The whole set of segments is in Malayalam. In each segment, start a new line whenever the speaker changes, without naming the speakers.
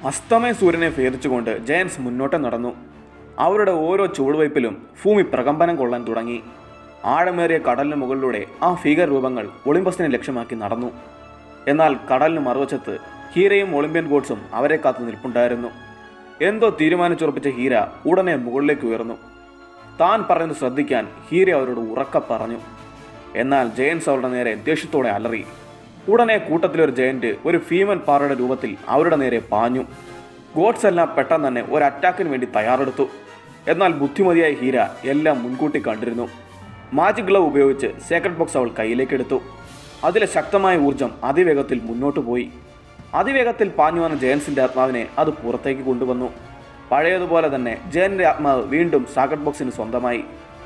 അസ്തമയ സൂര്യനെ ഭേദിച്ചുകൊണ്ട് ജയൻസ് മുന്നോട്ട് നടന്നു അവരുടെ ഓരോ ചുവടുവയ്പിലും ഭൂമി പ്രകമ്പനം കൊള്ളാൻ തുടങ്ങി ആഴമേറിയ കടലിന് മുകളിലൂടെ ആ ഭീകര രൂപങ്ങൾ ഒളിമ്പസിനെ ലക്ഷ്യമാക്കി നടന്നു എന്നാൽ കടലിന് മറുവശത്ത് ഹീരയും ഒളിമ്പ്യൻ ഗോഡ്സും അവരെ കാത്തു നിൽപ്പുണ്ടായിരുന്നു എന്തോ തീരുമാനിച്ചുറപ്പിച്ച ഹീര ഉടനെ മുകളിലേക്ക് ഉയർന്നു താൻ പറയുന്നത് ശ്രദ്ധിക്കാൻ ഹീര അവരോട് ഉറക്ക പറഞ്ഞു എന്നാൽ ജയൻസ് അവരുടെ നേരെ ദേഷ്യത്തോടെ അലറി ഉടനെ കൂട്ടത്തിലൊരു ജയന്റ് ഒരു ഫീമൻ പാറയുടെ രൂപത്തിൽ അവരുടെ നേരെ പാഞ്ഞു ഗോഡ്സ് എല്ലാം പെട്ടെന്ന് തന്നെ ഒരു അറ്റാക്കിന് വേണ്ടി തയ്യാറെടുത്തു എന്നാൽ ബുദ്ധിമതിയായ ഹീര എല്ലാം മുൻകൂട്ടി കണ്ടിരുന്നു മാജിക് ഗ്ലവ് ഉപയോഗിച്ച് സേക്രഡ് ബോക്സ് അവൾ കയ്യിലേക്കെടുത്തു അതിലെ ശക്തമായ ഊർജം അതിവേഗത്തിൽ മുന്നോട്ട് പോയി അതിവേഗത്തിൽ പാഞ്ഞു വന്ന ജയൻസിന്റെ ആത്മാവിനെ അത് പുറത്തേക്ക് കൊണ്ടുവന്നു പഴയതുപോലെ തന്നെ ജയന്റെ ആത്മാവ് വീണ്ടും സാഗഡ് ബോക്സിന് സ്വന്തമായി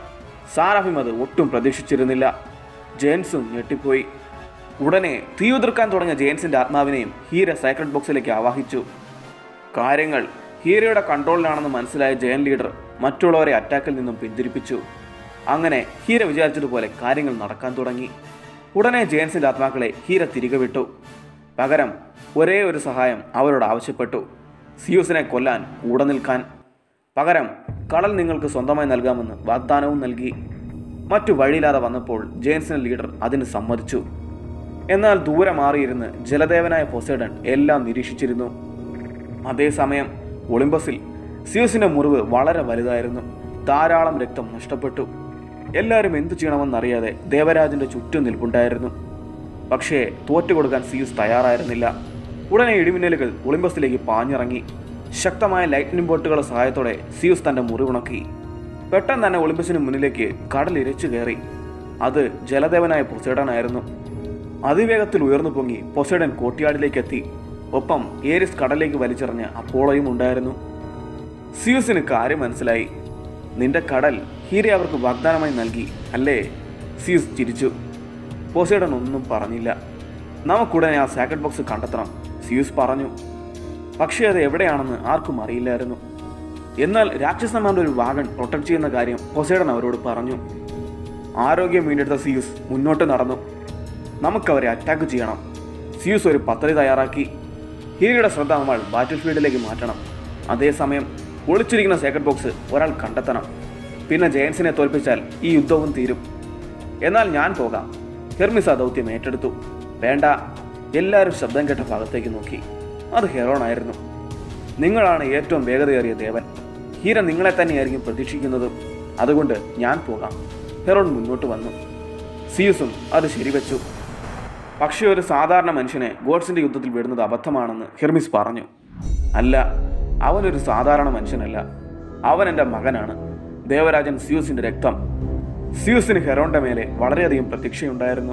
സാറാഫിം അത് ഒട്ടും പ്രതീക്ഷിച്ചിരുന്നില്ല ജെയിൻസും ഞെട്ടിപ്പോയി ഉടനെ തീയുതിർക്കാൻ തുടങ്ങിയ ജെയിൻസിന്റെ ആത്മാവിനെയും ഹീര സൈക്രഡ് ബോക്സിലേക്ക് ആവാഹിച്ചു കാര്യങ്ങൾ ഹീരയുടെ കൺട്രോളിലാണെന്ന് മനസ്സിലായ ജയൻ ലീഡർ മറ്റുള്ളവരെ അറ്റാക്കിൽ നിന്നും പിന്തിരിപ്പിച്ചു അങ്ങനെ ഹീര വിചാരിച്ചതുപോലെ കാര്യങ്ങൾ നടക്കാൻ തുടങ്ങി ഉടനെ ജെയിൻസിന്റെ ആത്മാക്കളെ ഹീര തിരികെ വിട്ടു പകരം ഒരേ ഒരു സഹായം അവരോട് ആവശ്യപ്പെട്ടു സിയൂസിനെ കൊല്ലാൻ കൂടെ നിൽക്കാൻ പകരം കടൽ നിങ്ങൾക്ക് സ്വന്തമായി നൽകാമെന്ന് വാഗ്ദാനവും നൽകി മറ്റു വഴിയില്ലാതെ വന്നപ്പോൾ ജെയിൻസിന്റെ ലീഡർ അതിന് സമ്മതിച്ചു എന്നാൽ ദൂരെ മാറിയിരുന്ന് ജലദേവനായ പൊസൈഡൻ എല്ലാം നിരീക്ഷിച്ചിരുന്നു അതേസമയം ഒളിമ്പസിൽ സിയൂസിന്റെ മുറിവ് വളരെ വലുതായിരുന്നു ധാരാളം രക്തം നഷ്ടപ്പെട്ടു എല്ലാവരും എന്തു ചെയ്യണമെന്നറിയാതെ ദേവരാജന്റെ ചുറ്റും നിൽപ്പുണ്ടായിരുന്നു പക്ഷേ തോറ്റുകൊടുക്കാൻ സിയൂസ് തയ്യാറായിരുന്നില്ല ഉടനെ ഇടിമിന്നലുകൾ ഒളിമ്പസിലേക്ക് പാഞ്ഞിറങ്ങി ശക്തമായ ലൈറ്റ്നിംഗ് ബോട്ടുകളുടെ സഹായത്തോടെ സിയൂസ് തന്റെ മുറിവുണക്കി പെട്ടെന്ന് തന്നെ ഒളിമ്പസിന് മുന്നിലേക്ക് കടൽ ഇരച്ചു കയറി അത് ജലദേവനായ പൊസൈഡനായിരുന്നു അതിവേഗത്തിൽ ഉയർന്നു പൊങ്ങി പൊസൈഡൻ കോട്ടിയാടിലേക്ക് എത്തി ഒപ്പം ഏരിസ് കടലിലേക്ക് വലിച്ചെറിഞ്ഞ അപ്പോളയും ഉണ്ടായിരുന്നു സിയൂസിന് കാര്യം മനസ്സിലായി നിന്റെ കടൽ ഹീര അവർക്ക് വാഗ്ദാനമായി നൽകി അല്ലേ സിയൂസ് ചിരിച്ചു പോസൈഡൻ ഒന്നും പറഞ്ഞില്ല നമുക്കുടനെ ആ സാക്കറ്റ് ബോക്സ് കണ്ടെത്തണം സിയൂസ് പറഞ്ഞു പക്ഷേ അത് എവിടെയാണെന്ന് ആർക്കും അറിയില്ലായിരുന്നു എന്നാൽ രാക്ഷസന്മാരുടെ ഒരു വാഗൺ പ്രൊട്ടക്ട് ചെയ്യുന്ന കാര്യം പൊസൈഡൻ അവരോട് പറഞ്ഞു ആരോഗ്യം വീണ്ടെടുത്ത സിയൂസ് മുന്നോട്ട് നടന്നു നമുക്കവരെ അറ്റാക്ക് ചെയ്യണം സിയൂസ് ഒരു പദ്ധതി തയ്യാറാക്കി ഹീരയുടെ ശ്രദ്ധ നമ്മൾ ബാറ്റിൽ ഫീൽഡിലേക്ക് മാറ്റണം അതേസമയം ഒളിച്ചിരിക്കുന്ന സേക്കറ്റ് ബോക്സ് ഒരാൾ കണ്ടെത്തണം പിന്നെ ജയൻസിനെ തോൽപ്പിച്ചാൽ ഈ യുദ്ധവും തീരും എന്നാൽ ഞാൻ പോകാം ഹെർമിസ് ആ ദൗത്യം ഏറ്റെടുത്തു വേണ്ട എല്ലാവരും ശബ്ദം കേട്ട ഭാഗത്തേക്ക് നോക്കി അത് ഹെറോണായിരുന്നു നിങ്ങളാണ് ഏറ്റവും വേഗതയേറിയ ദേവൻ ഹീര നിങ്ങളെ തന്നെയായിരിക്കും പ്രതീക്ഷിക്കുന്നതും അതുകൊണ്ട് ഞാൻ പോകാം ഹെറോൺ മുന്നോട്ട് വന്നു സിയൂസും അത് ശരിവെച്ചു പക്ഷേ ഒരു സാധാരണ മനുഷ്യനെ ഗോഡ്സിന്റെ യുദ്ധത്തിൽ വിടുന്നത് അബദ്ധമാണെന്ന് ഹെർമിസ് പറഞ്ഞു അല്ല അവനൊരു സാധാരണ മനുഷ്യനല്ല അവൻ എൻ്റെ മകനാണ് ദേവരാജൻ സിയൂസിന്റെ രക്തം സിയൂസിന് ഹെറോന്റെ മേലെ വളരെയധികം പ്രതീക്ഷയുണ്ടായിരുന്നു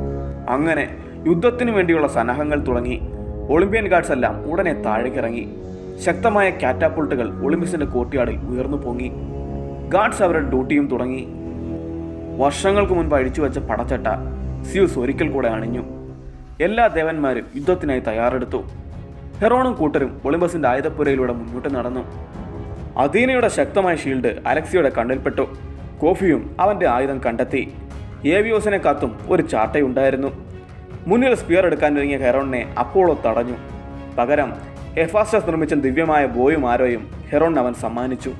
അങ്ങനെ യുദ്ധത്തിനു വേണ്ടിയുള്ള സന്നാഹങ്ങൾ തുടങ്ങി ഒളിമ്പ്യൻ ഗാർഡ്സ് എല്ലാം ഉടനെ താഴേക്കിറങ്ങി ശക്തമായ കാറ്റാപ്പുൾട്ടുകൾ ഒളിമ്പിക്സിന്റെ കോർട്ട്യാർഡിൽ ഉയർന്നു പൊങ്ങി ഗാർഡ്സ് അവരുടെ ഡ്യൂട്ടിയും തുടങ്ങി വർഷങ്ങൾക്ക് മുൻപ് അഴിച്ചു വെച്ച പടച്ചട്ട സ്യൂസ് ഒരിക്കൽ കൂടെ അണിഞ്ഞു എല്ലാ ദേവന്മാരും യുദ്ധത്തിനായി തയ്യാറെടുത്തു ഹെറോണും കൂട്ടരും ഒളിമ്പസിന്റെ ആയുധപ്പുരയിലൂടെ മുന്നോട്ട് നടന്നു അധീനയുടെ ശക്തമായ ഷീൽഡ് അലക്സിയുടെ കണ്ണിൽപ്പെട്ടു കോഫിയും അവന്റെ ആയുധം കണ്ടെത്തി ഏവിയോസിനെ കാത്തും ഒരു ചാട്ടയുണ്ടായിരുന്നു മുന്നിൽ സ്പിയർ എടുക്കാൻ ഒരുങ്ങിയ ഹെറോണിനെ അപ്പോളോ തടഞ്ഞു പകരം ഹെഫാസ്റ്റസ് നിർമ്മിച്ച ദിവ്യമായ ബോയും ആരോയും ഹെറോണിന് അവൻ സമ്മാനിച്ചു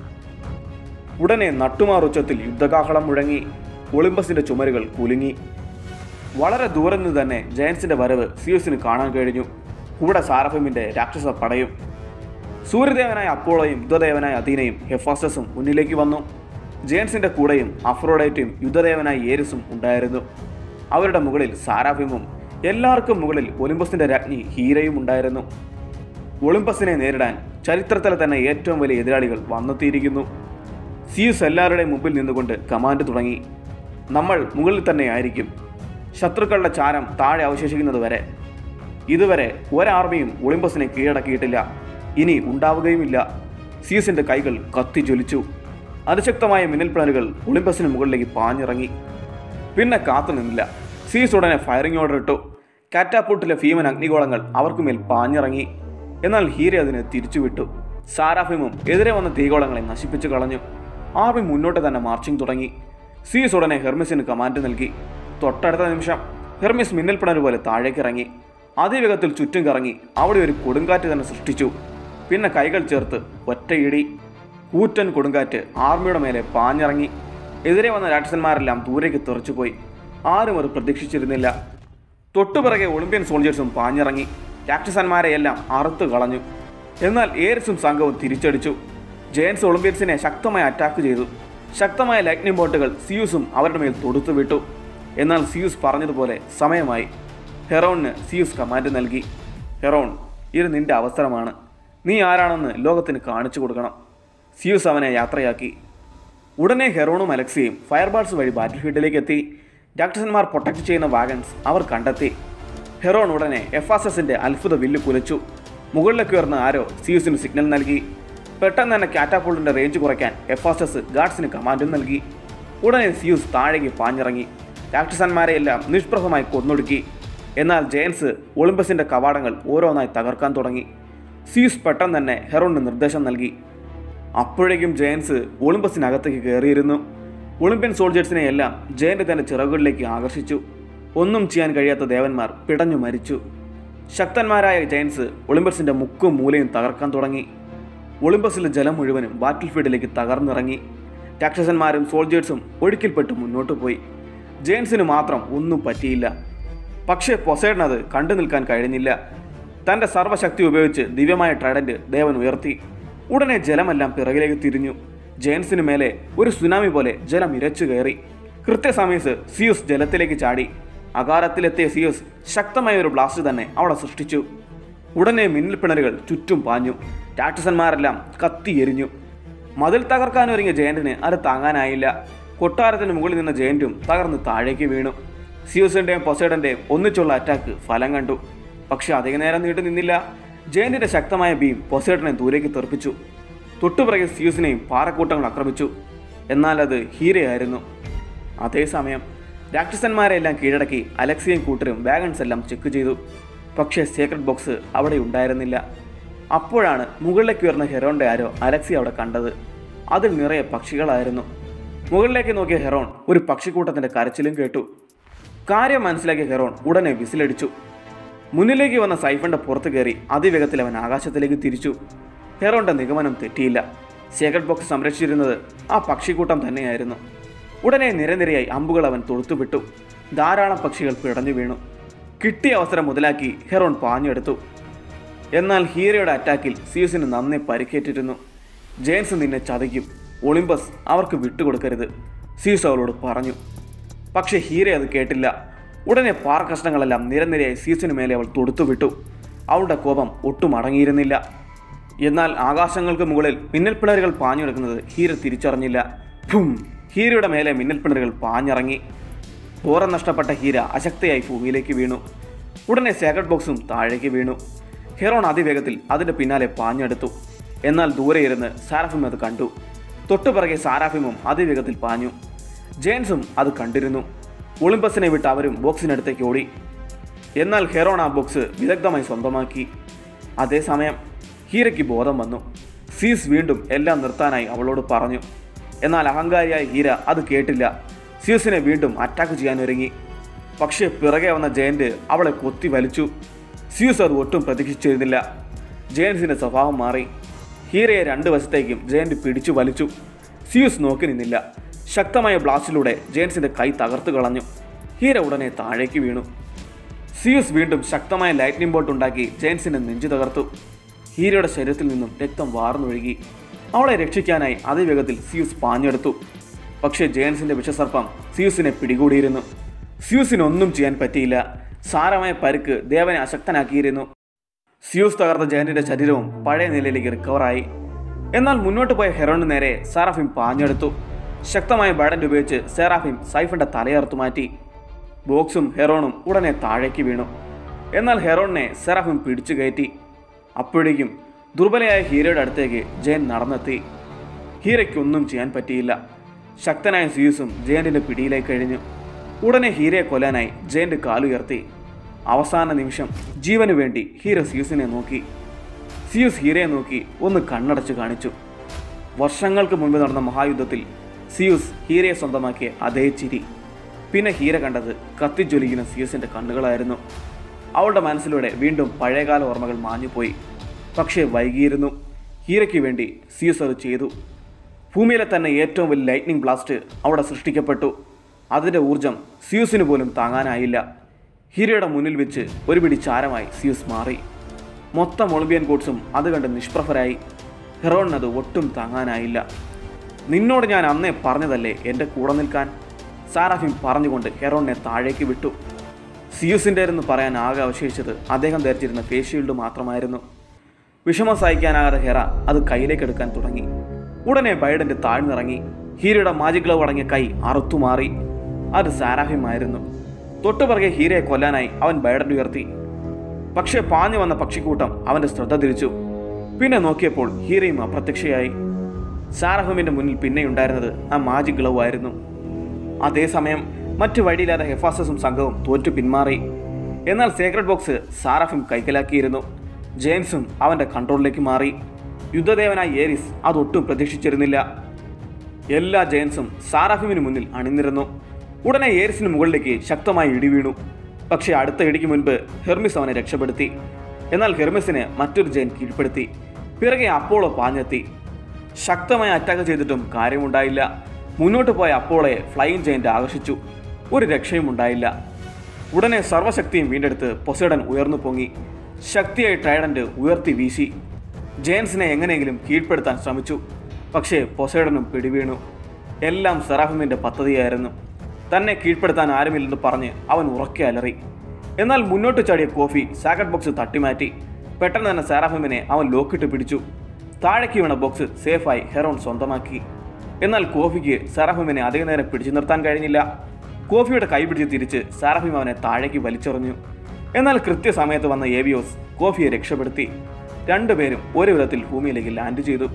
ഉടനെ നട്ടുമാർ ഉച്ചത്തിൽ യുദ്ധകാഹളം മുഴങ്ങി ഒളിമ്പസിന്റെ ചുമരുകൾ കുലുങ്ങി വളരെ ദൂരെ നിന്ന് തന്നെ ജയൻസിന്റെ വരവ് സിയൂസിന് കാണാൻ കഴിഞ്ഞു കൂടെ സാരഫിമിന്റെ രാക്ഷസ പടയും സൂര്യദേവനായ അപ്പോളോയും യുദ്ധദേവനായ അധീനയും ഹെഫാസ്റ്റസും മുന്നിലേക്ക് വന്നു ജയൻസിന്റെ കൂടെയും അഫ്രോഡൈറ്റും യുദ്ധദേവനായ ഏരിസും ഉണ്ടായിരുന്നു അവരുടെ മുകളിൽ സാരാഫിമും എല്ലാവർക്കും മുകളിൽ ഒളിമ്പസിന്റെ രാജ്ഞി ഹീരയും ഉണ്ടായിരുന്നു ഒളിമ്പസിനെ നേരിടാൻ ചരിത്രത്തിലെ തന്നെ ഏറ്റവും വലിയ എതിരാളികൾ വന്നെത്തിയിരിക്കുന്നു സിയൂസ് എല്ലാവരുടെയും മുമ്പിൽ നിന്നുകൊണ്ട് കമാൻഡ് തുടങ്ങി നമ്മൾ മുകളിൽ തന്നെ ആയിരിക്കും ശത്രുക്കളുടെ ചാരം താഴെ അവശേഷിക്കുന്നത് വരെ ഇതുവരെ ഒരാർമിയും ഒളിമ്പസിനെ കീഴടക്കിയിട്ടില്ല ഇനി ഉണ്ടാവുകയുമില്ല സിയൂസിന്റെ കൈകൾ കത്തി ജ്വലിച്ചു അതിശക്തമായ മിന്നൽപ്ലാനുകൾ ഒളിമ്പസിന് മുകളിലേക്ക് പാഞ്ഞിറങ്ങി പിന്നെ കാത്തു നിന്നില്ല സീസ് ഉടനെ ഫയറിംഗ് ഓർഡർ ഇട്ടു കാറ്റാപ്പൂട്ടിലെ ഭീമൻ അഗ്നിഗോളങ്ങൾ അവർക്കുമേൽ പാഞ്ഞിറങ്ങി എന്നാൽ ഹീര അതിനെ തിരിച്ചുവിട്ടു സാരാഫിമും എതിരെ വന്ന തീഗോളങ്ങളെ നശിപ്പിച്ചു കളഞ്ഞു ആർമി മുന്നോട്ട് തന്നെ മാർച്ചിങ് തുടങ്ങി സീസ് ഉടനെ ഹെർമിസിന് കമാൻഡ് നൽകി തൊട്ടടുത്ത നിമിഷം ഹെർമിസ് മിന്നൽപ്പടൽ പോലെ താഴേക്കിറങ്ങി അതിവേഗത്തിൽ ചുറ്റും കറങ്ങി അവിടെ ഒരു കൊടുങ്കാറ്റ് തന്നെ സൃഷ്ടിച്ചു പിന്നെ കൈകൾ ചേർത്ത് ഒറ്റയിടി കൂറ്റൻ കൊടുങ്കാറ്റ് ആർമിയുടെ മേലെ പാഞ്ഞിറങ്ങി എതിരെ വന്ന രാക്ഷസന്മാരെല്ലാം ദൂരേക്ക് തെറിച്ചുപോയി ആരും അത് പ്രതീക്ഷിച്ചിരുന്നില്ല തൊട്ടുപിറകെ ഒളിമ്പ്യൻ സോൾജേഴ്സും പാഞ്ഞിറങ്ങി രാക്ഷസന്മാരെയെല്ലാം അറുത്തു കളഞ്ഞു എന്നാൽ ഏരിസും സംഘവും തിരിച്ചടിച്ചു ജയൻസ് ഒളിമ്പ്യൻസിനെ ശക്തമായി അറ്റാക്ക് ചെയ്തു ശക്തമായ ലൈറ്റ്നിംഗ് ബോട്ടുകൾ സിയൂസും അവരുടെ മേൽ തൊടുത്തു വിട്ടു എന്നാൽ സിയൂസ് പറഞ്ഞതുപോലെ സമയമായി ഹെറോണിന് സിയൂസ് കമാൻഡ് നൽകി ഹെറോൺ ഇത് നിന്റെ അവസരമാണ് നീ ആരാണെന്ന് ലോകത്തിന് കാണിച്ചു കൊടുക്കണം സിയൂസ് അവനെ യാത്രയാക്കി ഉടനെ ഹെറോണും അലക്സിയും ഫയർബാൾസ് വഴി ബാറ്റിൽ ഫീൽഡിലേക്ക് എത്തി രാക്ഷസന്മാർ പ്രൊട്ടക്ട് ചെയ്യുന്ന വാഗൺസ് അവർ കണ്ടെത്തി ഹെറോൺ ഉടനെ എഫ് ആസ് എസിന്റെ അത്ഭുത വില്ല് കുലച്ചു മുകളിലേക്ക് ഉയർന്ന ആരോ സിയൂസിന് സിഗ്നൽ നൽകി പെട്ടെന്ന് തന്നെ കാറ്റാപോൾട്ടിന്റെ റേഞ്ച് കുറയ്ക്കാൻ എഫ് ആസ് എസ് ഗാർഡ്സിന് കമാൻഡും നൽകി ഉടനെ സിയൂസ് താഴേക്ക് പാഞ്ഞിറങ്ങി രാക്ഷസന്മാരെയെല്ലാം നിഷ്പ്രഭമായി കൊന്നൊടുക്കി എന്നാൽ ജയൻസ് ഒളിമ്പസിന്റെ കവാടങ്ങൾ ഓരോന്നായി തകർക്കാൻ തുടങ്ങി സിയൂസ് പെട്ടെന്ന് തന്നെ ഹെറോണിന് നിർദ്ദേശം നൽകി അപ്പോഴേക്കും ജയൻസ് ഒളിമ്പസിനകത്തേക്ക് കയറിയിരുന്നു ഒളിമ്പ്യൻ സോൾജേഴ്സിനെ എല്ലാം ജയന്റ് തന്റെ ചിറകുകളിലേക്ക് ആകർഷിച്ചു ഒന്നും ചെയ്യാൻ കഴിയാത്ത ദേവന്മാർ പിടഞ്ഞു മരിച്ചു ശക്തന്മാരായ ജയൻസ് ഒളിമ്പസിന്റെ മുക്കും മൂലയും തകർക്കാൻ തുടങ്ങി ഒളിമ്പസിലെ ജലം മുഴുവനും ബാറ്റിൽ ഫീൽഡിലേക്ക് തകർന്നിറങ്ങി രാക്ഷസന്മാരും സോൾജേഴ്സും ഒഴുക്കിൽപ്പെട്ട് മുന്നോട്ട് പോയി ജയൻസിന് മാത്രം ഒന്നും പറ്റിയില്ല പക്ഷേ പൊസൈഡൻ അത് കണ്ടു നിൽക്കാൻ കഴിഞ്ഞില്ല തന്റെ സർവ്വശക്തി ഉപയോഗിച്ച് ദിവ്യമായ ട്രൈഡന്റ് ദേവൻ ഉയർത്തി ഉടനെ ജലമെല്ലാം പിറകിലേക്ക് തിരിഞ്ഞു ജയൻസിന് മേലെ ഒരു സുനാമി പോലെ ജലം ഇരച്ചു കയറി കൃത്യസമയത്ത് സിയൂസ് ജലത്തിലേക്ക് ചാടി അകാരത്തിലെത്തിയ സിയൂസ് ശക്തമായ ഒരു ബ്ലാസ്റ്റ് തന്നെ അവിടെ സൃഷ്ടിച്ചു ഉടനെ മിന്നൽ പിണരുകൾ ചുറ്റും പാഞ്ഞു രാക്ഷസന്മാരെല്ലാം കത്തി എരിഞ്ഞു മതിൽ തകർക്കാനൊരുങ്ങിയ ജയന്റിന് അത് താങ്ങാനായില്ല കൊട്ടാരത്തിന് മുകളിൽ നിന്ന ജയന്റും തകർന്ന് താഴേക്ക് വീണു സിയൂസിന്റെയും പൊസൈഡന്റെയും ഒന്നിച്ചുള്ള അറ്റാക്ക് ഫലം കണ്ടു പക്ഷെ അധിക നേരം നീണ്ടു നിന്നില്ല ജയന്റിന്റെ ശക്തമായ ബീം പൊസൈഡനെ ദൂരേക്ക് തെറിപ്പിച്ചു തൊട്ടുപിറകെ സിയൂസിനെയും പാറക്കൂട്ടങ്ങൾ ആക്രമിച്ചു എന്നാൽ അത് ഹീരയായിരുന്നു അതേസമയം രാക്ഷസന്മാരെല്ലാം കീഴടക്കി അലക്സിയും കൂട്ടരും വാഗൺസ് എല്ലാം ചെക്ക് ചെയ്തു പക്ഷേ സീക്രട്ട് ബോക്സ് അവിടെ ഉണ്ടായിരുന്നില്ല അപ്പോഴാണ് മുകളിലേക്ക് ഉയർന്ന ഹെറോണിന്റെ ആരോ അലക്സി അവിടെ കണ്ടത് അതിൽ നിറയെ പക്ഷികളായിരുന്നു മുകളിലേക്ക് നോക്കിയ ഹെറോൺ ഒരു പക്ഷിക്കൂട്ടത്തിന്റെ കരച്ചിലും കേട്ടു കാര്യം മനസ്സിലാക്കിയ ഹെറോൺ ഉടനെ വിസിലടിച്ചു മുന്നിലേക്ക് വന്ന സൈഫന്റെ പുറത്ത് കയറി അതിവേഗത്തിൽ അവൻ ആകാശത്തിലേക്ക് തിരിച്ചു ഹെറോന്റെ നിഗമനം തെറ്റിയില്ല സീക്രട്ട് ബോക്സ് സംരക്ഷിച്ചിരുന്നത് ആ പക്ഷിക്കൂട്ടം തന്നെയായിരുന്നു ഉടനെ നിരനിരയായി അമ്പുകൾ അവൻ തൊഴുത്തുവിട്ടു ധാരാളം പക്ഷികൾ പിടഞ്ഞു വീണു കിട്ടിയ അവസരം മുതലാക്കി ഹെറോൺ പാഞ്ഞെടുത്തു എന്നാൽ ഹീരയുടെ അറ്റാക്കിൽ സിയൂസിന് നന്നെ പരിക്കേറ്റിരുന്നു ജെയിൻസ് നിന്നെ ചതയ്ക്കും ഒളിമ്പസ് അവർക്ക് വിട്ടുകൊടുക്കരുത് സിയൂസ് അവളോട് പറഞ്ഞു പക്ഷേ ഹീര അത് കേട്ടില്ല ഉടനെ പാറക്കഷ്ണങ്ങളെല്ലാം നിരനിരയായി സീസിന് മേലെ അവൾ തൊടുത്തുവിട്ടു അവളുടെ കോപം ഒട്ടും അടങ്ങിയിരുന്നില്ല എന്നാൽ ആകാശങ്ങൾക്ക് മുകളിൽ മിന്നൽപ്പിണറുകൾ പാഞ്ഞെടുക്കുന്നത് ഹീര തിരിച്ചറിഞ്ഞില്ല ഭും ഹീരയുടെ മേലെ മിന്നൽപ്പിണറുകൾ പാഞ്ഞിറങ്ങി ബോറം നഷ്ടപ്പെട്ട ഹീര അശക്തയായി ഭൂമിയിലേക്ക് വീണു ഉടനെ സേക്രട്ട് ബോക്സും താഴേക്ക് വീണു ഹെറോൺ അതിവേഗത്തിൽ അതിന്റെ പിന്നാലെ പാഞ്ഞെടുത്തു എന്നാൽ ദൂരെ ഇരുന്ന് സാരാഫിം അത് കണ്ടു തൊട്ടുപിറകെ സാരാഫിമും അതിവേഗത്തിൽ പാഞ്ഞു ജെയിൻസും അത് കണ്ടിരുന്നു ഒളിമ്പസിനെ വിട്ട് അവരും ബോക്സിനടുത്തേക്ക് ഓടി എന്നാൽ ഹെറോൺ ആ ബോക്സ് വിദഗ്ധമായി സ്വന്തമാക്കി അതേസമയം ഹീരയ്ക്ക് ബോധം വന്നു സീസ് വീണ്ടും എല്ലാം നിർത്താനായി അവളോട് പറഞ്ഞു എന്നാൽ അഹങ്കാരിയായ ഹീര അത് കേട്ടില്ല സീസിനെ വീണ്ടും അറ്റാക്ക് ചെയ്യാൻ ഒരുങ്ങി പക്ഷേ പിറകെ വന്ന ജയന്റ് അവളെ കൊത്തി വലിച്ചു സ്യൂസ് അത് ഒട്ടും പ്രതീക്ഷിച്ചിരുന്നില്ല ജയൻസിന്റെ സ്വഭാവം മാറി ഹീരയെ രണ്ട് വശത്തേക്കും ജയന്റ് പിടിച്ചു വലിച്ചു സ്യൂസ് നോക്കി നിന്നില്ല ശക്തമായ ബ്ലാസ്റ്റിലൂടെ ജയൻസിന്റെ കൈ തകർത്തു കളഞ്ഞു ഹീര ഉടനെ താഴേക്ക് വീണു സിയൂസ് വീണ്ടും ശക്തമായ ലൈറ്റ്നിംഗ് ബോൾട്ട് ഉണ്ടാക്കി ജെയിൻസിന്റെ നെഞ്ചു തകർത്തു ഹീരയുടെ ശരീരത്തിൽ നിന്നും രക്തം വാർന്നൊഴുകി അവളെ രക്ഷിക്കാനായി അതിവേഗത്തിൽ സിയൂസ് പാഞ്ഞെടുത്തു പക്ഷേ ജെയിൻസിന്റെ വിഷസർപ്പം സിയൂസിനെ പിടികൂടിയിരുന്നു സിയൂസിന് ഒന്നും ചെയ്യാൻ പറ്റിയില്ല സാരമായ പരുക്ക് ദേവനെ അശക്തനാക്കിയിരുന്നു സിയൂസ് തകർത്ത ജയന്റിന്റെ ശരീരവും പഴയ നിലയിലേക്ക് റിക്കവറായി എന്നാൽ മുന്നോട്ട് പോയ ഹെറോണിന് നേരെ സാറാഫിം പാഞ്ഞെടുത്തു ശക്തമായ ബാഡന്റ് ഉപയോഗിച്ച് സെറാഫിം സൈഫിന്റെ തലയറുത്തു മാറ്റി ബോക്സും ഹെറോണും ഉടനെ താഴേക്ക് വീണു എന്നാൽ ഹെറോണിനെ സെറാഫിം പിടിച്ചു കയറ്റി അപ്പോഴേക്കും ദുർബലയായ ഹീരയുടെ അടുത്തേക്ക് ജയൻ നടന്നെത്തി ഹീരയ്ക്ക് ഒന്നും ചെയ്യാൻ പറ്റിയില്ല ശക്തനായ സിയൂസും ജയന്റിന്റെ പിടിയിലേക്ക് കഴിഞ്ഞു ഉടനെ ഹീരയെ കൊല്ലാനായി ജയന്റ് കാലുയർത്തി അവസാന നിമിഷം ജീവന് വേണ്ടി ഹീര സിയൂസിനെ നോക്കി സിയൂസ് ഹീരയെ നോക്കി ഒന്ന് കണ്ണടച്ച് കാണിച്ചു വർഷങ്ങൾക്ക് മുൻപ് നടന്ന മഹായുദ്ധത്തിൽ സിയൂസ് ഹീരയെ സ്വന്തമാക്കിയ അതേ ചിരി പിന്നെ ഹീര കണ്ടത് കത്തിജ്വലിക്കുന്ന സിയൂസിന്റെ കണ്ണുകളായിരുന്നു അവളുടെ മനസ്സിലൂടെ വീണ്ടും പഴയകാല ഓർമ്മകൾ മാഞ്ഞുപോയി പക്ഷേ വൈകിയിരുന്നു ഹീരയ്ക്ക് വേണ്ടി സിയൂസ് അത് ചെയ്തു ഭൂമിയിലെ തന്നെ ഏറ്റവും വലിയ ലൈറ്റ്നിങ് ബ്ലാസ്റ്റ് അവിടെ സൃഷ്ടിക്കപ്പെട്ടു അതിൻ്റെ ഊർജം സിയൂസിന് പോലും താങ്ങാനായില്ല ഹീരയുടെ മുന്നിൽ വെച്ച് ഒരു പിടി ചാരമായി സിയൂസ് മാറി മൊത്തം ഒളിമ്പിയൻ കോട്സും അത് കണ്ട് നിഷ്പ്രഭരായി ഹെറോണിനത് ഒട്ടും താങ്ങാനായില്ല നിന്നോട് ഞാൻ അന്നേ പറഞ്ഞതല്ലേ എൻ്റെ കൂടെ നിൽക്കാൻ സാറാഫിം പറഞ്ഞുകൊണ്ട് ഹെറോണിനെ താഴേക്ക് വിട്ടു സിയൂസിൻ്റെ എന്ന് പറയാൻ ആകെ അവശേഷിച്ചത് അദ്ദേഹം ധരിച്ചിരുന്ന ഫേസ് ഷീൽഡ് മാത്രമായിരുന്നു വിഷമം സഹിക്കാനാകാതെ ഹെറ അത് കയ്യിലേക്ക് എടുക്കാൻ തുടങ്ങി ഉടനെ ബൈഡന്റെ താഴ്ന്നിറങ്ങി ഹീരയുടെ മാജിക് ഗ്ലവ് അടങ്ങിയ കൈ അറുത്തുമാറി അത് സാരാഫിമായിരുന്നു തൊട്ടുപുറകെ ഹീരയെ കൊല്ലാനായി അവൻ ബൈഡൻ ഉയർത്തി പക്ഷേ പാഞ്ഞു വന്ന പക്ഷിക്കൂട്ടം അവന്റെ ശ്രദ്ധ തിരിച്ചു പിന്നെ നോക്കിയപ്പോൾ ഹീരയും അപ്രത്യക്ഷയായി സാറഹമിന്റെ മുന്നിൽ പിന്നെയുണ്ടായിരുന്നത് ആ മാജിക് ഗ്ലവ് ആയിരുന്നു അതേസമയം മറ്റു വഴിയില്ലാതെ ഹെഫാസസും സംഘവും തോറ്റു പിന്മാറി എന്നാൽ സേക്രഡ് ബോക്സ് സാറഫും കൈക്കലാക്കിയിരുന്നു ജെയിംസും അവന്റെ കൺട്രോളിലേക്ക് മാറി യുദ്ധദേവനായ ഏരിസ് അതൊട്ടും പ്രതീക്ഷിച്ചിരുന്നില്ല എല്ലാ ജയൻസും സാറാഫിമിന് മുന്നിൽ അണിനിരന്നു ഉടനെ ഏരിസിന് മുകളിലേക്ക് ശക്തമായി ഇടി വീണു പക്ഷേ അടുത്ത ഇടിക്ക് മുൻപ് ഹെർമിസ് അവനെ രക്ഷപ്പെടുത്തി എന്നാൽ ഹെർമിസിനെ മറ്റൊരു ജയൻ കീഴ്പ്പെടുത്തി പിറകെ അപ്പോളോ പാഞ്ഞെത്തി ശക്തമായി അറ്റാക്ക് ചെയ്തിട്ടും കാര്യമുണ്ടായില്ല മുന്നോട്ട് പോയ അപ്പോളയെ ഫ്ലൈയിങ് ജയന്റ് ആകർഷിച്ചു ഒരു രക്ഷയും ഉണ്ടായില്ല ഉടനെ സർവശക്തിയും വീണ്ടെടുത്ത് പൊസൈഡൻ ഉയർന്നു പൊങ്ങി ശക്തിയായി ട്രൈഡന്റ് ഉയർത്തി വീശി ജയൻസിനെ എങ്ങനെയെങ്കിലും കീഴ്പ്പെടുത്താൻ ശ്രമിച്ചു പക്ഷേ പൊസൈഡനും പിടിവീണു എല്ലാം സെറാഫിമിന്റെ പദ്ധതിയായിരുന്നു തന്നെ കീഴ്പ്പെടുത്താൻ ആരുമില്ലെന്ന് പറഞ്ഞ് അവൻ ഉറക്കെ അലറി എന്നാൽ മുന്നോട്ട് ചാടിയ കോഫി സാക്കറ്റ് ബോക്സ് തട്ടിമാറ്റി പെട്ടെന്ന് തന്നെ സെറാഫിമിനെ അവൻ ലോക്കിട്ട് പിടിച്ചു താഴേക്ക് വീണ ബോക്സ് സേഫായി ഹെറോൺ സ്വന്തമാക്കി എന്നാൽ കോഫിക്ക് സെറാഫിമിനെ അധിക നേരം പിടിച്ചു നിർത്താൻ കഴിഞ്ഞില്ല കോഫിയുടെ കൈ പിടിച്ച് തിരിച്ച് സാറഫിം അവനെ താഴേക്ക് വലിച്ചെറിഞ്ഞു എന്നാൽ കൃത്യസമയത്ത് വന്ന ഏവിയോസ് കോഫിയെ രക്ഷപ്പെടുത്തി രണ്ടുപേരും ഒരു വിധത്തിൽ ഭൂമിയിലേക്ക് ലാൻഡ് ചെയ്തു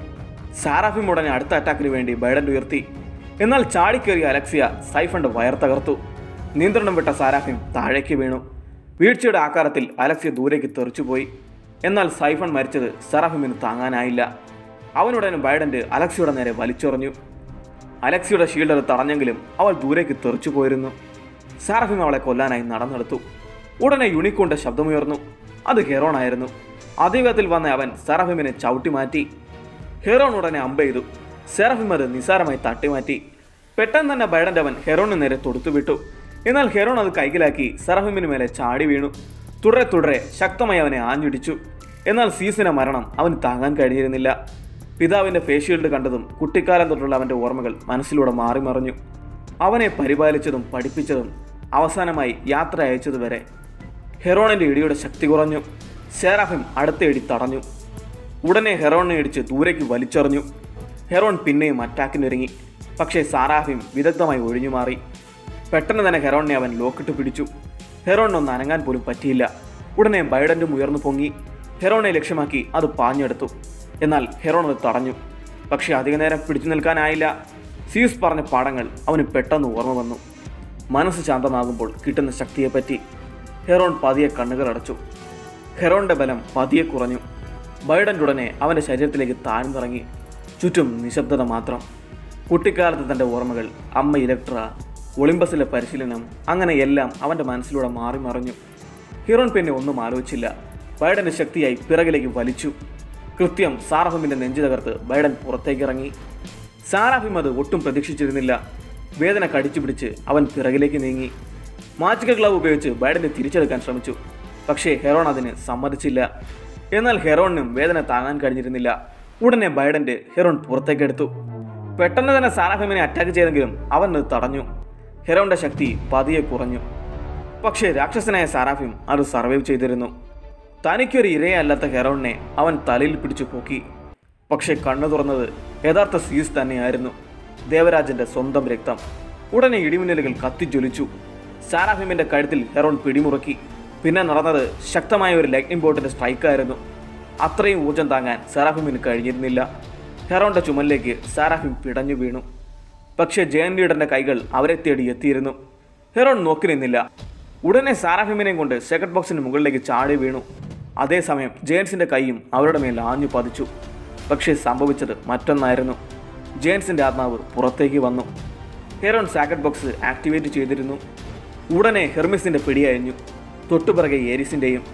സാറാഫിം ഉടനെ അടുത്ത അറ്റാക്കിന് വേണ്ടി ബൈഡൻ ഉയർത്തി എന്നാൽ ചാടിക്കേറിയ അലക്സിയ സൈഫന്റെ വയർ തകർത്തു നിയന്ത്രണം വിട്ട സാരാഫിം താഴേക്ക് വീണു വീഴ്ചയുടെ ആകാരത്തിൽ അലക്സിയ ദൂരേക്ക് തെറിച്ചുപോയി എന്നാൽ സൈഫൺ മരിച്ചത് സറാഫിമിന് താങ്ങാനായില്ല അവനുടനെ ബൈഡന്റ് അലക്സിയുടെ നേരെ വലിച്ചെറിഞ്ഞു അലക്സിയുടെ ഷീൽഡ് അത് തടഞ്ഞെങ്കിലും അവൾ ദൂരേക്ക് തെറിച്ചു പോയിരുന്നു സാറഫിം അവളെ കൊല്ലാനായി നടന്നെടുത്തു ഉടനെ യൂണിക്കോണിന്റെ ശബ്ദമുയർന്നു അത് ഹെറോൺ ആയിരുന്നു അതിവേഗത്തിൽ വന്ന അവൻ സെറഫിമിനെ ചവിട്ടി മാറ്റി ഹെറോൺ ഉടനെ അമ്പെയ്തു സെറഫിം അത് നിസാരമായി തട്ടിമാറ്റി പെട്ടെന്ന് തന്നെ ബൈഡന്റെ അവൻ ഹെറോണിന് നേരെ തൊടുത്തുവിട്ടു എന്നാൽ ഹെറോൺ അത് കൈക്കലാക്കി സെറഫിമിന് മേലെ ചാടി വീണു തുടരെ തുടരെ ശക്തമായി അവനെ ആഞ്ഞിടിച്ചു എന്നാൽ സീസിന്റെ മരണം അവന് താങ്ങാൻ കഴിഞ്ഞിരുന്നില്ല പിതാവിന്റെ ഫേസ് ഷീൽഡ് കണ്ടതും കുട്ടിക്കാലം തൊട്ടുള്ള അവന്റെ ഓർമ്മകൾ മനസ്സിലൂടെ മാറി മറിഞ്ഞു അവനെ പരിപാലിച്ചതും പഠിപ്പിച്ചതും അവസാനമായി യാത്ര അയച്ചതുവരെ ഹെറോണിന്റെ ഇടിയുടെ ശക്തി കുറഞ്ഞു സെറാഫിം അടുത്ത ഇടി തടഞ്ഞു ഉടനെ ഹെറോണിനെ ഇടിച്ച് ദൂരേക്ക് വലിച്ചെറിഞ്ഞു ഹെറോൺ പിന്നെയും അറ്റാക്കിനൊരുങ്ങി പക്ഷേ സാറാഫിം വിദഗ്ധമായി ഒഴിഞ്ഞു മാറി പെട്ടെന്ന് തന്നെ ഹെറോണിനെ അവൻ ലോക്കിട്ട് പിടിച്ചു ഹെറോണിനൊന്ന് അനങ്ങാൻ പോലും പറ്റിയില്ല ഉടനെ ബൈഡന്റും ഉയർന്നു പൊങ്ങി ഹെറോണെ ലക്ഷ്യമാക്കി അത് പാഞ്ഞെടുത്തു എന്നാൽ ഹെറോൺ അത് തടഞ്ഞു പക്ഷേ അധിക നേരം പിടിച്ചു നിൽക്കാനായില്ല സീസ് പറഞ്ഞ പാഠങ്ങൾ അവന് പെട്ടെന്ന് ഓർമ്മ വന്നു മനസ്സ് ശാന്തമാകുമ്പോൾ കിട്ടുന്ന ശക്തിയെപ്പറ്റി ഹെറോൺ പതിയെ കണ്ണുകൾ അടച്ചു ഹെറോണിന്റെ ബലം പതിയെ കുറഞ്ഞു ബൈഡൻ ഉടനെ അവൻ്റെ ശരീരത്തിലേക്ക് താഴ്ന്നിറങ്ങി ചുറ്റും നിശബ്ദത മാത്രം കുട്ടിക്കാലത്ത് തൻ്റെ ഓർമ്മകൾ അമ്മ ഇലക്ട്ര ഒളിമ്പസിലെ പരിശീലനം അങ്ങനെ എല്ലാം അവൻ്റെ മനസ്സിലൂടെ മാറി മറിഞ്ഞു ഹീറോൺ പിന്നെ ഒന്നും ആലോചിച്ചില്ല ബൈഡന്റെ ശക്തിയായി പിറകിലേക്ക് വലിച്ചു കൃത്യം സാറാഫിമിന്റെ നെഞ്ചു തകർത്ത് ബൈഡൻ പുറത്തേക്ക് ഇറങ്ങി സാറാഫിം അത് ഒട്ടും പ്രതീക്ഷിച്ചിരുന്നില്ല വേദന കടിച്ചു പിടിച്ച് അവൻ പിറകിലേക്ക് നീങ്ങി മാജിക ഗ്ലവ് ഉപയോഗിച്ച് ബൈഡനെ തിരിച്ചെടുക്കാൻ ശ്രമിച്ചു പക്ഷേ ഹെറോൺ അതിന് സമ്മതിച്ചില്ല എന്നാൽ ഹെറോണിനും വേദന താങ്ങാൻ കഴിഞ്ഞിരുന്നില്ല ഉടനെ ബൈഡന്റെ ഹെറോൺ പുറത്തേക്കെടുത്തു പെട്ടെന്ന് തന്നെ സാറാഫിമിനെ അറ്റാക്ക് ചെയ്തെങ്കിലും അവൻ അത് തടഞ്ഞു ഹെറോന്റെ ശക്തി പതിയെ കുറഞ്ഞു പക്ഷേ രാക്ഷസനായ സാറാഫിം അത് സർവൈവ് ചെയ്തിരുന്നു തനിക്കൊരു ഇരയല്ലാത്ത ഹെറോണിനെ അവൻ തലയിൽ പിടിച്ചു പൊക്കി പക്ഷേ കണ്ണു തുറന്നത് യഥാർത്ഥ സീസ് തന്നെയായിരുന്നു ദേവരാജന്റെ സ്വന്തം രക്തം ഉടനെ ഇടിമിന്നലുകൾ കത്തിജ്വലിച്ചു സാറാഫിമിന്റെ കഴുത്തിൽ ഹെറോൺ പിടിമുറുക്കി പിന്നെ നടന്നത് ശക്തമായ ഒരു ലൈറ്റ്നിംഗ് ബോട്ടിന്റെ സ്ട്രൈക്കായിരുന്നു അത്രയും ഊർജം താങ്ങാൻ സാറാഫിമിന് കഴിഞ്ഞിരുന്നില്ല ഹെറോന്റെ ചുമലിലേക്ക് സാറാഫിം പിടഞ്ഞു വീണു പക്ഷേ ജയൻ ലീഡറിന്റെ കൈകൾ അവരെ തേടി എത്തിയിരുന്നു ഹെറോൺ നോക്കി നിന്നില്ല ഉടനെ സാറാഫിമിനെയും കൊണ്ട് സെക്കൻഡ് ബോക്സിന് മുകളിലേക്ക് ചാടി വീണു അതേസമയം ജെയിൻസിന്റെ കൈയും അവരുടെ മേൽ ആഞ്ഞു പതിച്ചു പക്ഷേ സംഭവിച്ചത് മറ്റൊന്നായിരുന്നു ജെയിൻസിന്റെ ആത്മാവ് പുറത്തേക്ക് വന്നു ഹെറോൺ സാക്കറ്റ് ബോക്സ് ആക്ടിവേറ്റ് ചെയ്തിരുന്നു ഉടനെ ഹെർമിസിന്റെ പിടിയഴിഞ്ഞു തൊട്ടുപിറകെ ഏരിസിന്റെയും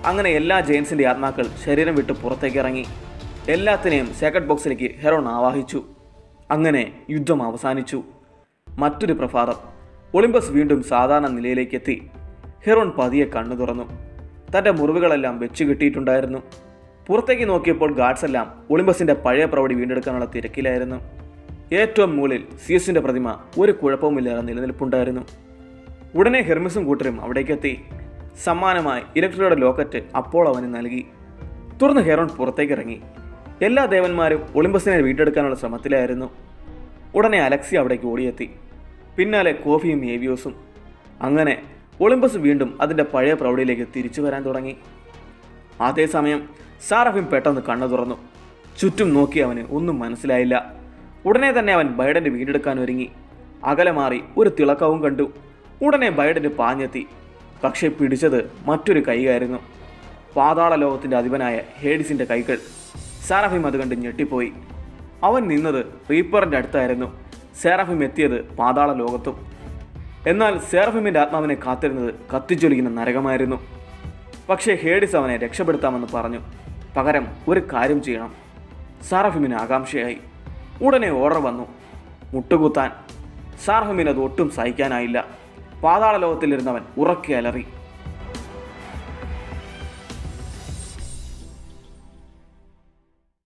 അങ്ങനെ എല്ലാ ജെയിൻസിൻ്റെ ആത്മാക്കൾ ശരീരം വിട്ട് പുറത്തേക്ക് ഇറങ്ങി എല്ലാത്തിനെയും സേക്കഡ് ബോക്സിലേക്ക് ഹെറോൺ ആവാഹിച്ചു അങ്ങനെ യുദ്ധം അവസാനിച്ചു മറ്റൊരു പ്രഭാതം ഒളിമ്പസ് വീണ്ടും സാധാരണ നിലയിലേക്ക് എത്തി ഹെറോൺ പതിയെ കണ്ണു തുറന്നു തൻ്റെ മുറിവുകളെല്ലാം വെച്ച് കിട്ടിയിട്ടുണ്ടായിരുന്നു പുറത്തേക്ക് നോക്കിയപ്പോൾ ഗാർഡ്സ് എല്ലാം ഒളിമ്പസിൻ്റെ പഴയ പ്രവൃത്തി വീണ്ടെടുക്കാനുള്ള തിരക്കിലായിരുന്നു ഏറ്റവും മുകളിൽ സിയസിൻ്റെ പ്രതിമ ഒരു കുഴപ്പവുമില്ലാതെ നിലനിൽപ്പുണ്ടായിരുന്നു ഉടനെ ഹെർമിസും കൂട്ടരും അവിടേക്കെത്തി സമ്മാനമായി ഇലക്ട്രിയുടെ ലോക്കറ്റ് അപ്പോൾ അവന് നൽകി തുടർന്ന് ഹെറോൺ പുറത്തേക്ക് ഇറങ്ങി എല്ലാ ദേവന്മാരും ഒളിമ്പസിനെ വീണ്ടെടുക്കാനുള്ള ശ്രമത്തിലായിരുന്നു ഉടനെ അലക്സി അവിടേക്ക് ഓടിയെത്തി പിന്നാലെ കോഫിയും ഏവിയോസും അങ്ങനെ ഒളിമ്പസ് വീണ്ടും അതിൻ്റെ പഴയ പ്രൗഢിയിലേക്ക് തിരിച്ചു വരാൻ തുടങ്ങി അതേസമയം സാറഫിൻ പെട്ടെന്ന് കണ്ണു തുറന്നു ചുറ്റും നോക്കി അവന് ഒന്നും മനസ്സിലായില്ല ഉടനെ തന്നെ അവൻ ബൈഡന്റെ വീണ്ടെടുക്കാൻ ഒരുങ്ങി അകലെ മാറി ഒരു തിളക്കവും കണ്ടു ഉടനെ ബൈഡന് പാഞ്ഞെത്തി പക്ഷേ പിടിച്ചത് മറ്റൊരു കൈയായിരുന്നു പാതാള ലോകത്തിന്റെ അധിപനായ ഹേഡിസിന്റെ കൈകൾ സാറഫിം അത് കണ്ട് ഞെട്ടിപ്പോയി അവൻ നിന്നത് റീപ്പറിന്റെ അടുത്തായിരുന്നു സാറഫിം എത്തിയത് പാതാള ലോകത്തും എന്നാൽ സേറഫിമിന്റെ ആത്മാവിനെ കാത്തിരുന്നത് കത്തിജ്വലിക്കുന്ന നരകമായിരുന്നു പക്ഷേ ഹേഡിസ് അവനെ രക്ഷപ്പെടുത്താമെന്ന് പറഞ്ഞു പകരം ഒരു കാര്യം ചെയ്യണം സാറഫിമിന് ആകാംക്ഷയായി ഉടനെ ഓർഡർ വന്നു മുട്ടുകുത്താൻ സാറഫിമിന് അത് ഒട്ടും സഹിക്കാനായില്ല പാതാള ലോകത്തിലിരുന്നവൻ ഉറക്കെ അലറി